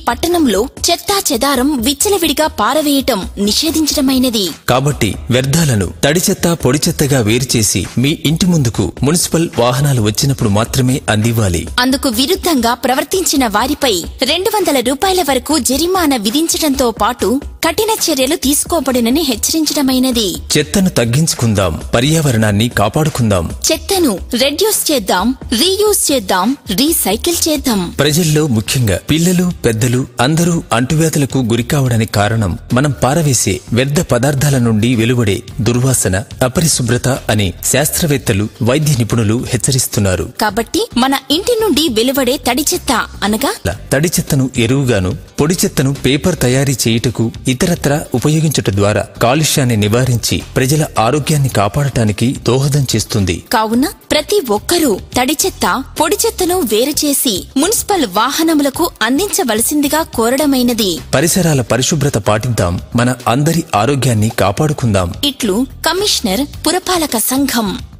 పట్టణంలో చెత్తా చెదారం విచ్చలవిడిగా పారవేయటం నిషేధించడమైనది కాబట్టి వ్యర్థాలను తడి చెత్త పొడి చెత్తగా వేరు చేసి మీ ఇంటి ముందుకు మున్సిపల్ వాహనాలు వచ్చినప్పుడు మాత్రమే అందివ్వాలి అందుకు విరుద్ధంగా ప్రవర్తించిన వారిపై రెండు వందల రూపాయల వరకు జరిమానా విధించడంతో పాటు కఠిన చర్యలు తీసుకోబడినని హెచ్చరించడమైనది చెత్తను తగ్గించుకుందాం పర్యావరణాన్ని కాపాడుకుందాం చెత్తను రెడ్యూస్ చేద్దాం రీయూజ్ చేద్దాం రీసైకిల్ చేద్దాం ప్రజల్లో ముఖ్యంగా పిల్లలు పెద్దలు అందరూ అంటువ్యాధులకు గురికావడానికి కారణం మనం పారవేసే వ్యర్థ పదార్థాల నుండి వెలువడే దుర్వాసన అపరిశుభ్రత అని శాస్త్రవేత్తలు వైద్య నిపుణులు హెచ్చరిస్తున్నారు కాబట్టి మన ఇంటి నుండి వెలువడే తడి చెత్త అనగా ల తడి చెత్తను ఎరువుగాను పొడి చెత్తను పేపర్ తయారీ చేయుటకు ఇతరత్ర ఉపయోగించుట ద్వారా కాలుష్యాన్ని నివారించి ప్రజల ఆరోగ్యాన్ని కాపాడటానికి దోహదం చేస్తుంది కావున ప్రతి ఒక్కరూ తడి చెత్త పొడి చెత్తను వేరు చేసి మున్సిపల్ వాహనములకు అందించవలసిందిగా కోరడమైనది పరిసరాల పరిశుభ్రత పాటిద్దాం మన అందరి ఆరోగ్యాన్ని కాపాడుకుందాం ఇట్లు కమిషనర్ పురపాలక సంఘం